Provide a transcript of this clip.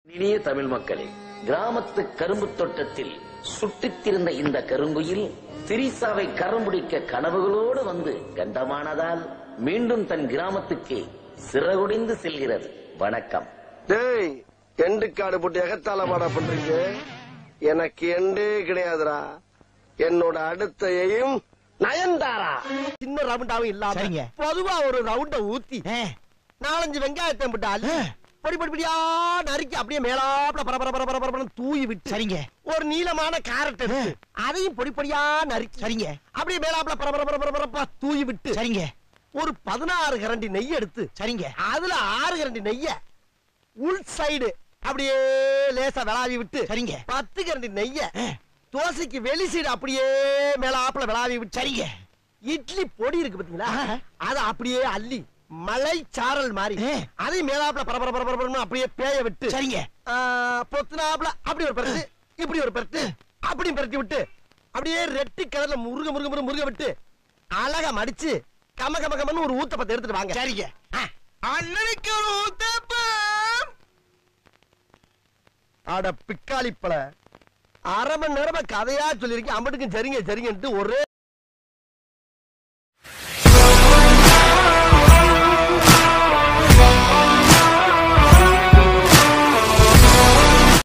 இனிய தமிழ் மக்களே கிராமத்து கரும்பு தோட்டத்தில் சுட்டித்திருந்த இந்த கருங்குயில் திரிசாவை கரம்பிடிக்க கனவுகளோடு வந்து கண்டமானதால் மீண்டும் தன் கிராமத்துக்கு சிறகுடிந்து செல்கிறது வணக்கம் டேய் எண்டு காடு போட்டு எகத்தால பாடா பண்றீங்க எனக்கு எண்டே கிடையாதுடா என்னோட அடுத்த எய்ம் நயன்தாரா சின்ன ரவுண்டாவும் இல்லாம சரிங்க. பொதுவா ஒரு ரவுண்ட ஊத்தி ஆ, நாலஞ்சு வெங்காயத்தை விட்டு அள்ளி ஆ. பொடி பொடி பொடியா நறுக்கி அப்படியே மேலாப்ல பர பர பர பர பரபரன்னு தூவி விட்டு சரிங்க ஒரு நீளமான கேரட் எடுத்து அதையும் பொடி பொடியா நறுக்கி சரிங்க அப்படியே மேலாப்ல பர பர பர பர பரப்பா தூவி விட்டு சரிங்க ஒரு பதினாறு கரண்டி நெய் எடுத்து சரிங்க அதுல ஆறு கரண்டி நெய்ய உள் சைடு அப்படியே லேசா விளாவி விட்டு சரிங்க பத்து கரண்டி நெய்ய ஆ, தோசைக்கு வெளி சைடு அப்படியே மேலாப்புல விளாவி விட்டு சரிங்க இட்லி பொடி இருக்கு பாத்தீங்களா ஆ. அத அப்படியே அள்ளி மலை சாரல் மாதிரி ஆ. அதையும் மேலாப்புல பரபர பரபர பரபரன்னு அப்படியே பேய விட்டு சரிங்க ஆ, பொத்துனாப்புல அப்படி ஒரு பரட்டு இப்படி ஒரு பரட்டு அப்படியும் பரட்டி விட்டு அப்படியே ரெட்டு கலர்ல முருக முருக முருக முருக விட்டு அழகா மடிச்சு கம கம கமன்னு ஒரு ஊத்தப்பத்தை எடுத்துட்டு வாங்க சரிங்க அண்ணனுக்கு ஒரு ஊத்தப்பம் அட பிக்காளி பழ அரை மணி நேரமா கதையா சொல்லிருக்கேன் அம்பட்டுக்கும் சரிங்க சரிங்கன்ட்டு ஒரே